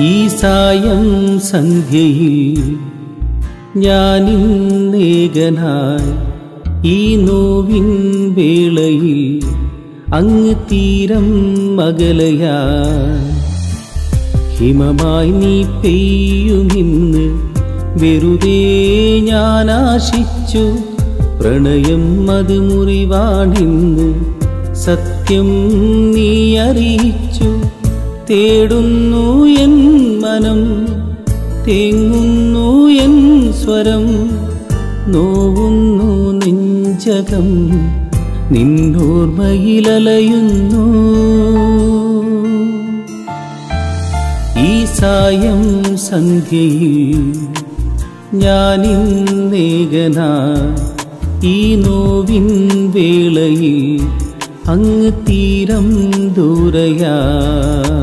ഈ സായം സന്ധ്യയിൽ ഞാനിന്നേകനായി ഈ നോവിൻ വേളയിൽ അങ്ങ് തീരം മകലയാ ഹിമമായി നീ പെയ്യുമിന്ന് വെറുതെ ഞാൻ ആശിച്ചു പ്രണയം അത് മുറിവാണിന്ന് സത്യം നീ അറിയിച്ചു തേടുന്നു എൻ മനം തേങ്ങുന്നു എൻ സ്വരം നോവുന്നു നെഞ്ചകം നിന്നോർമ്മയിലലയുന്നു ഈ സായം സന്ധ്യയിൽ ഞാനിന്നേകനാ ഈ നോവിൻ വേളയിൽ അങ്ങ് തീരം ദൂരയാ